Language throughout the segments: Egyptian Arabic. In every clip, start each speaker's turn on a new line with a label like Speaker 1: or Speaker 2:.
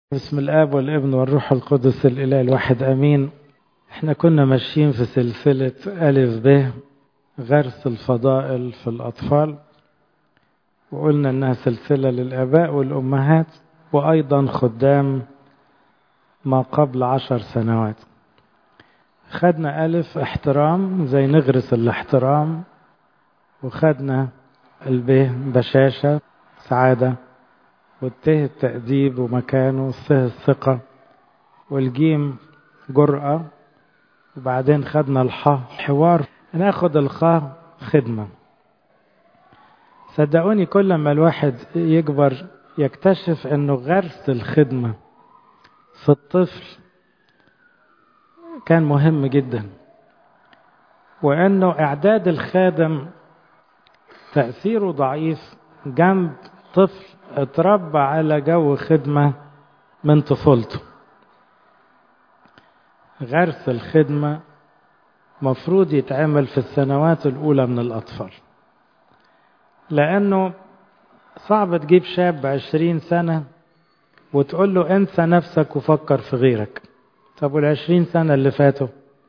Speaker 1: بسم الآب والابن والروح القدس الإله الواحد أمين احنا كنا ماشيين في سلسلة ألف ب غرس الفضائل في الأطفال وقلنا إنها سلسلة للآباء والأمهات وأيضا خدام ما قبل عشر سنوات خدنا ألف احترام زي نغرس الاحترام وخدنا الب بشاشة سعادة والته التأديب ومكانه والثه الثقة والجيم جرأة وبعدين خدنا الحاء حوار ناخد الخاء خدمة صدقوني كل ما الواحد يكبر يكتشف انه غرس الخدمة في الطفل كان مهم جدا وانه اعداد الخادم تأثيره ضعيف جنب طفل اتربى على جو خدمة من طفولته غرس الخدمة مفروض يتعمل في السنوات الأولى من الأطفال لأنه صعب تجيب شاب عشرين سنة وتقول له انسى نفسك وفكر في غيرك طب والعشرين سنة اللي فاتوا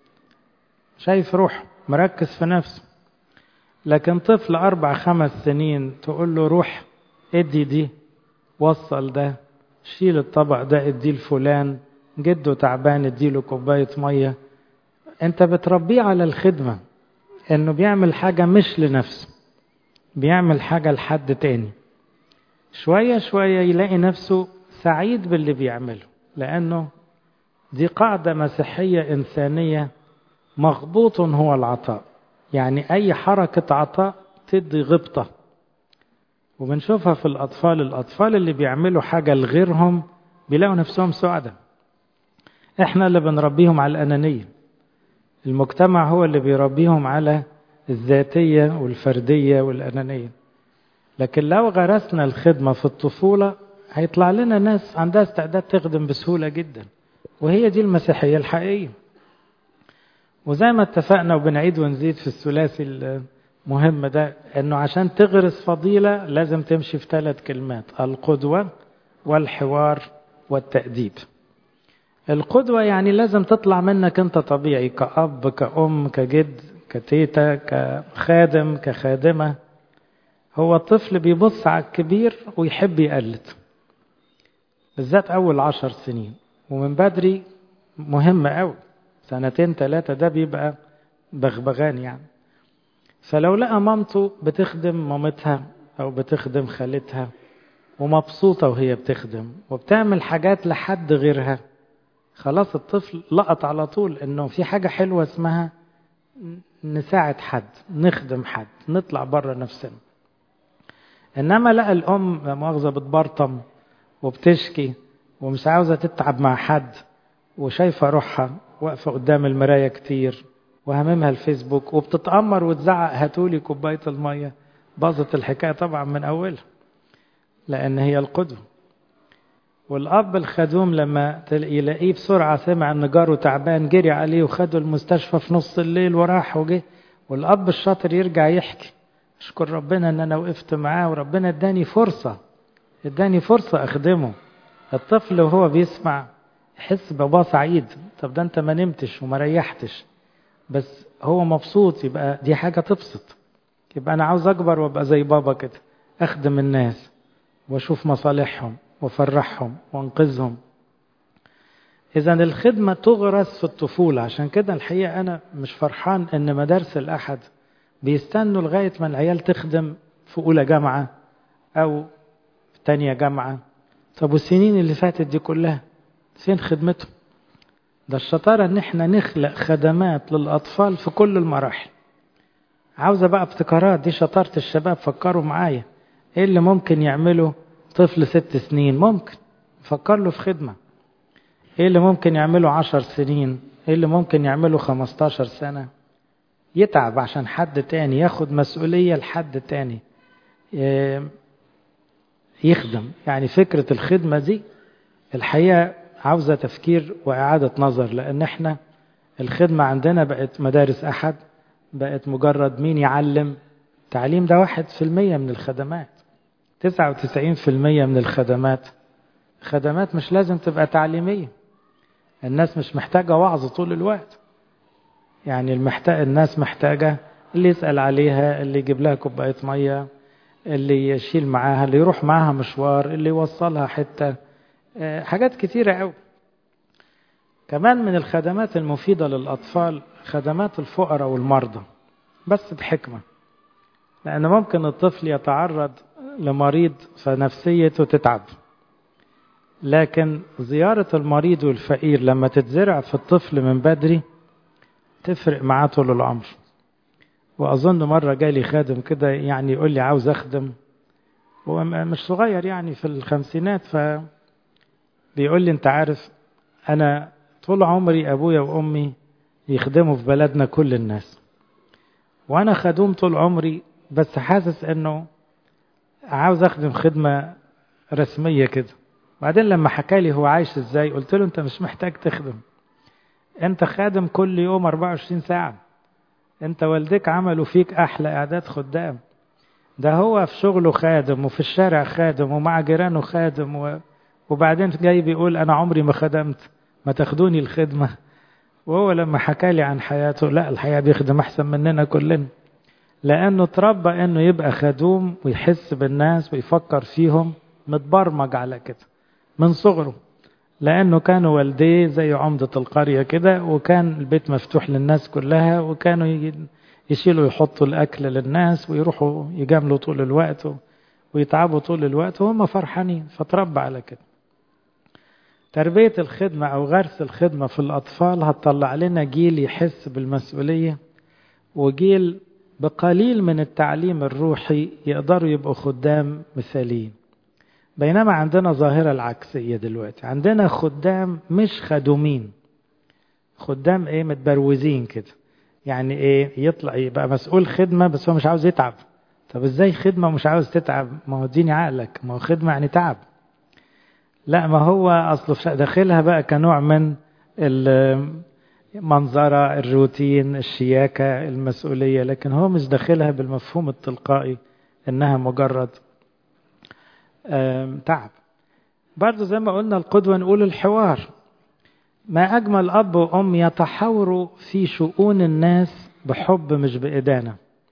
Speaker 1: شايف روح مركز في نفسه لكن طفل أربع خمس سنين تقول له روح ادي دي وصل ده شيل الطبق ده اديه لفلان جده تعبان اديله كوباية مية انت بتربيه على الخدمة انه بيعمل حاجة مش لنفسه بيعمل حاجة لحد تاني شوية شوية يلاقي نفسه سعيد باللي بيعمله لأنه دي قاعدة مسيحية إنسانية مغبوط هو العطاء يعني أي حركة عطاء تدي غبطة وبنشوفها في الأطفال الأطفال اللي بيعملوا حاجة لغيرهم بيلاقوا نفسهم سعداء احنا اللي بنربيهم على الأنانية المجتمع هو اللي بيربيهم على الذاتية والفردية والأنانية لكن لو غرسنا الخدمة في الطفولة هيطلع لنا ناس عندها استعداد تخدم بسهولة جدا وهي دي المسيحية الحقيقية وزي ما اتفقنا وبنعيد ونزيد في الثلاثي المهم ده انه عشان تغرس فضيلة لازم تمشي في ثلاث كلمات القدوة والحوار والتأديب القدوة يعني لازم تطلع منك انت طبيعي كأب كأم كجد كتيتا كخادم كخادمة هو الطفل بيبص على الكبير ويحب يقلد بالذات أول عشر سنين ومن بدري مهم قوي سنتين ثلاثة ده بيبقى بغبغان يعني فلو لقى مامته بتخدم مامتها أو بتخدم خالتها ومبسوطة وهي بتخدم وبتعمل حاجات لحد غيرها خلاص الطفل لقط على طول انه في حاجة حلوة اسمها نساعد حد نخدم حد نطلع بره نفسنا انما لقى الام مؤاخذة بتبرطم وبتشكي ومش عاوزة تتعب مع حد وشايفة روحها واقفة قدام المراية كتير وهممها الفيسبوك وبتتأمر وتزعق هاتولي كوباية المية باظت الحكاية طبعا من أولها لأن هي القدوة والأب الخدوم لما يلاقيه بسرعة سمع إن جاره تعبان جري عليه وخده المستشفى في نص الليل وراح وجه والأب الشاطر يرجع يحكي أشكر ربنا إن أنا وقفت معاه وربنا اداني فرصة اداني فرصة أخدمه الطفل وهو بيسمع يحس باباه سعيد طب ده أنت ما نمتش وما ريحتش بس هو مبسوط يبقى دي حاجة تبسط يبقى أنا عاوز أكبر وأبقى زي بابا كده أخدم الناس وأشوف مصالحهم وأفرحهم وأنقذهم إذا الخدمة تغرس في الطفولة عشان كده الحقيقة أنا مش فرحان إن مدارس الأحد بيستنوا لغاية ما العيال تخدم في أولى جامعة أو في تانية جامعة طب والسنين اللي فاتت دي كلها فين خدمتهم ده الشطارة ان احنا نخلق خدمات للأطفال في كل المراحل عاوزة بقى ابتكارات دي شطارة الشباب فكروا معايا ايه اللي ممكن يعمله طفل ست سنين ممكن فكر له في خدمة ايه اللي ممكن يعمله عشر سنين ايه اللي ممكن يعمله خمستاشر سنة يتعب عشان حد تاني ياخد مسؤولية لحد تاني يخدم يعني فكرة الخدمة دي الحقيقة عاوزة تفكير وإعادة نظر لأن احنا الخدمة عندنا بقت مدارس أحد بقت مجرد مين يعلم تعليم ده واحد في المية من الخدمات تسعة وتسعين في المية من الخدمات خدمات مش لازم تبقى تعليمية الناس مش محتاجة وعظ طول الوقت يعني المحتاج الناس محتاجة اللي يسأل عليها اللي يجيب لها كوباية مية اللي يشيل معاها اللي يروح معاها مشوار اللي يوصلها حتة حاجات كتيرة قوي كمان من الخدمات المفيدة للأطفال خدمات الفقراء والمرضى بس بحكمة لأن ممكن الطفل يتعرض لمريض فنفسيته تتعب لكن زيارة المريض والفقير لما تتزرع في الطفل من بدري تفرق معاه طول العمر وأظن مرة جالي خادم كده يعني يقول لي عاوز أخدم هو مش صغير يعني في الخمسينات ف بيقول لي أنت عارف أنا طول عمري أبويا وأمي يخدموا في بلدنا كل الناس وأنا خدوم طول عمري بس حاسس إنه عاوز أخدم خدمة رسمية كده بعدين لما حكى لي هو عايش ازاي قلت له انت مش محتاج تخدم انت خادم كل يوم 24 ساعة انت والديك عملوا فيك احلى اعداد خدام ده هو في شغله خادم وفي الشارع خادم ومع جيرانه خادم و... وبعدين جاي بيقول انا عمري ما خدمت ما تاخدوني الخدمة وهو لما حكى لي عن حياته لا الحياة بيخدم احسن مننا كلنا لانه اتربى انه يبقى خدوم ويحس بالناس ويفكر فيهم متبرمج على كده من صغره لأنه كانوا والديه زي عمدة القرية كده وكان البيت مفتوح للناس كلها وكانوا يشيلوا يحطوا الأكل للناس ويروحوا يجاملوا طول الوقت ويتعبوا طول الوقت وهم فرحانين فتربى على كده تربية الخدمة أو غرس الخدمة في الأطفال هتطلع لنا جيل يحس بالمسؤولية وجيل بقليل من التعليم الروحي يقدروا يبقوا خدام مثاليين بينما عندنا ظاهرة العكسية دلوقتي عندنا خدام مش خدومين خدام ايه متبروزين كده يعني ايه يطلع يبقى مسؤول خدمة بس هو مش عاوز يتعب طب ازاي خدمة ومش عاوز تتعب ما هو اديني عقلك ما هو خدمة يعني تعب لا ما هو اصله داخلها بقى كنوع من المنظرة الروتين الشياكة المسؤولية لكن هو مش داخلها بالمفهوم التلقائي انها مجرد تعب برضه زي ما قلنا القدوة نقول الحوار ما أجمل أب وأم يتحاوروا في شؤون الناس بحب مش بإدانة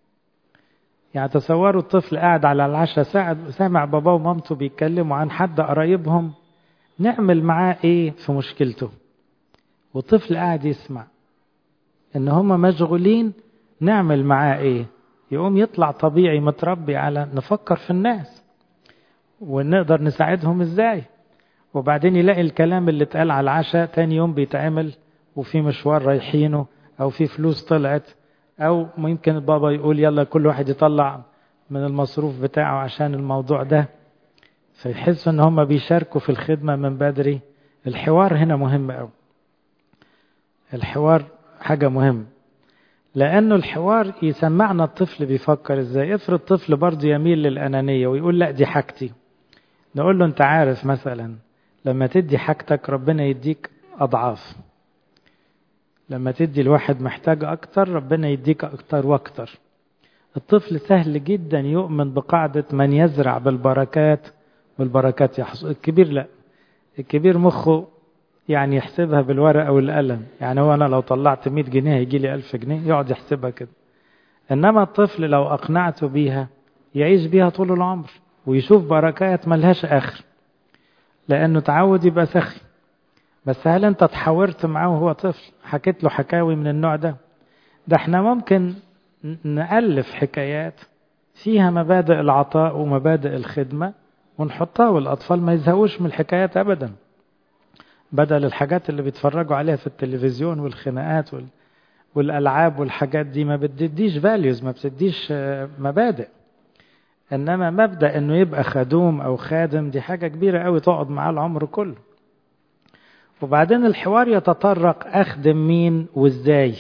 Speaker 1: يعني تصوروا الطفل قاعد على العشاء ساعة سامع باباه ومامته بيتكلموا عن حد قرايبهم نعمل معاه ايه في مشكلته والطفل قاعد يسمع ان هم مشغولين نعمل معاه ايه يقوم يطلع طبيعي متربي على نفكر في الناس ونقدر نساعدهم ازاي وبعدين يلاقي الكلام اللي اتقال على العشاء تاني يوم بيتعمل وفي مشوار رايحينه او في فلوس طلعت او ممكن البابا يقول يلا كل واحد يطلع من المصروف بتاعه عشان الموضوع ده فيحسوا ان هم بيشاركوا في الخدمة من بدري الحوار هنا مهم قوي الحوار حاجة مهمة لأنه الحوار يسمعنا الطفل بيفكر ازاي افرض طفل برضه يميل للأنانية ويقول لا دي حاجتي نقول له انت عارف مثلا لما تدي حاجتك ربنا يديك أضعاف لما تدي الواحد محتاج أكتر ربنا يديك أكتر وأكتر الطفل سهل جدا يؤمن بقاعدة من يزرع بالبركات والبركات يحصل الكبير لا الكبير مخه يعني يحسبها بالورقة والقلم يعني هو أنا لو طلعت 100 جنيه هيجي لي 1000 جنيه يقعد يحسبها كده إنما الطفل لو أقنعته بيها يعيش بيها طول العمر ويشوف بركات ملهاش آخر لأنه تعود يبقى سخي بس هل أنت تحاورت معاه وهو طفل حكيت له حكاوي من النوع ده ده احنا ممكن نألف حكايات فيها مبادئ العطاء ومبادئ الخدمة ونحطها والأطفال ما يزهقوش من الحكايات أبدا بدل الحاجات اللي بيتفرجوا عليها في التلفزيون والخناقات وال... والألعاب والحاجات دي ما بتديش فاليوز ما بتديش مبادئ إنما مبدأ إنه يبقى خدوم أو خادم دي حاجة كبيرة قوي تقعد معاه العمر كله وبعدين الحوار يتطرق أخدم مين وإزاي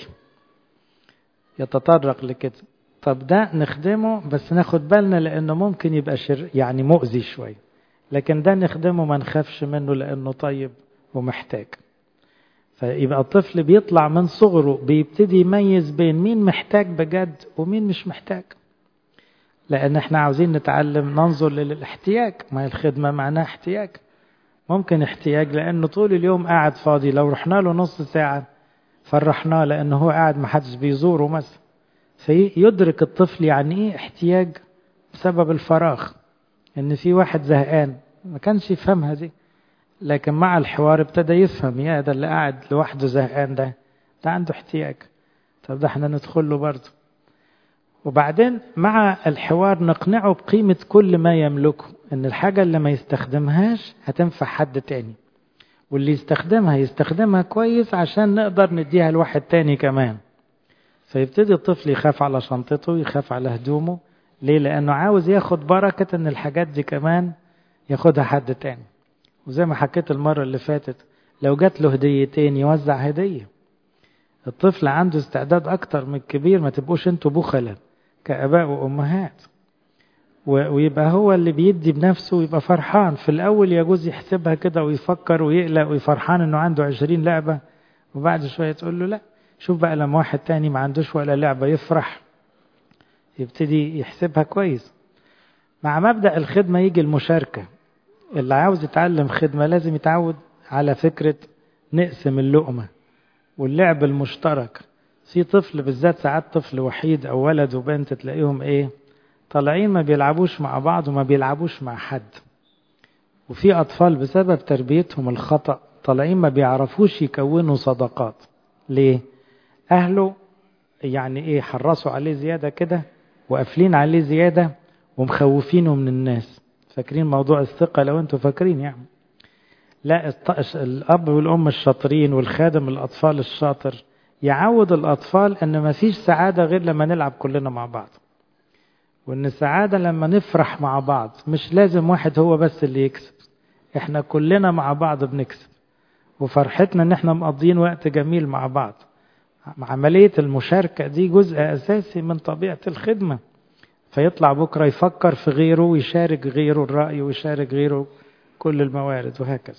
Speaker 1: يتطرق لكده طب ده نخدمه بس ناخد بالنا لأنه ممكن يبقى شر يعني مؤذي شوية لكن ده نخدمه ما نخافش منه لأنه طيب ومحتاج فيبقى الطفل بيطلع من صغره بيبتدي يميز بين مين محتاج بجد ومين مش محتاج لأن احنا عاوزين نتعلم ننظر للاحتياج ما الخدمة معناها احتياج ممكن احتياج لأنه طول اليوم قاعد فاضي لو رحنا له نص ساعة فرحناه لأنه هو قاعد محدش بيزوره مثلا فيدرك الطفل يعني ايه احتياج بسبب الفراغ ان في واحد زهقان ما كانش يفهمها دي لكن مع الحوار ابتدى يفهم يا ده اللي قاعد لوحده زهقان ده ده عنده احتياج طب ده احنا ندخل له برضه وبعدين مع الحوار نقنعه بقيمة كل ما يملكه ان الحاجة اللي ما يستخدمهاش هتنفع حد تاني واللي يستخدمها يستخدمها كويس عشان نقدر نديها لواحد تاني كمان فيبتدي الطفل يخاف على شنطته يخاف على هدومه ليه لانه عاوز ياخد بركة ان الحاجات دي كمان ياخدها حد تاني وزي ما حكيت المرة اللي فاتت لو جات له هديتين يوزع هدية الطفل عنده استعداد اكتر من الكبير ما تبقوش انتوا بخلة كاباء وامهات ويبقى هو اللي بيدي بنفسه ويبقى فرحان في الاول يجوز يحسبها كده ويفكر ويقلق ويفرحان انه عنده عشرين لعبة وبعد شوية تقول له لا شوف بقى لما واحد تاني ما عندوش ولا لعبة يفرح يبتدي يحسبها كويس مع مبدأ الخدمة يجي المشاركة اللي عاوز يتعلم خدمة لازم يتعود على فكرة نقسم اللقمة واللعب المشترك في طفل بالذات ساعات طفل وحيد أو ولد وبنت تلاقيهم إيه طالعين ما بيلعبوش مع بعض وما بيلعبوش مع حد وفي أطفال بسبب تربيتهم الخطأ طالعين ما بيعرفوش يكونوا صداقات ليه؟ أهله يعني إيه حرصوا عليه زيادة كده وقافلين عليه زيادة ومخوفينه من الناس فاكرين موضوع الثقة لو انتوا فاكرين يعني لا الأب والأم الشاطرين والخادم الأطفال الشاطر يعود الأطفال أن ما فيش سعادة غير لما نلعب كلنا مع بعض وأن السعادة لما نفرح مع بعض مش لازم واحد هو بس اللي يكسب احنا كلنا مع بعض بنكسب وفرحتنا ان احنا مقضيين وقت جميل مع بعض عملية المشاركة دي جزء أساسي من طبيعة الخدمة فيطلع بكرة يفكر في غيره ويشارك غيره الرأي ويشارك غيره كل الموارد وهكذا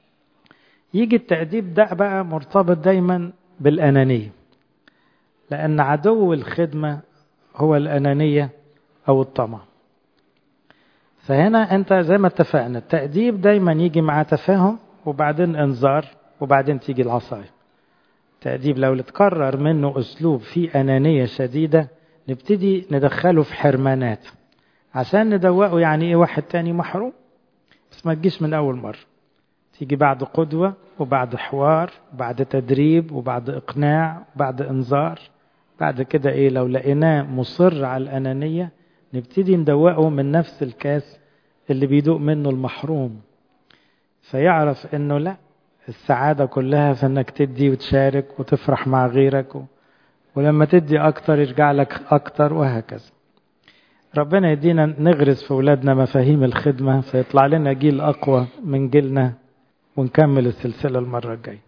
Speaker 1: يجي التأديب ده بقى مرتبط دايما بالأنانية لأن عدو الخدمة هو الأنانية أو الطمع فهنا أنت زي ما اتفقنا التأديب دايما يجي مع تفاهم وبعدين انذار وبعدين تيجي العصاية التأديب لو اتكرر منه أسلوب فيه أنانية شديدة نبتدي ندخله في حرمانات عشان ندوقه يعني ايه واحد تاني محروم بس ما تجيش من أول مرة تيجي بعد قدوة وبعد حوار وبعد تدريب وبعد إقناع وبعد إنذار بعد كده إيه لو لقيناه مصر على الأنانية نبتدي ندوقه من نفس الكاس اللي بيدوق منه المحروم فيعرف إنه لا السعادة كلها في إنك تدي وتشارك وتفرح مع غيرك و... ولما تدي أكتر يرجع لك أكتر وهكذا ربنا يدينا نغرس في أولادنا مفاهيم الخدمة فيطلع لنا جيل أقوى من جيلنا ونكمل السلسلة المرة الجاية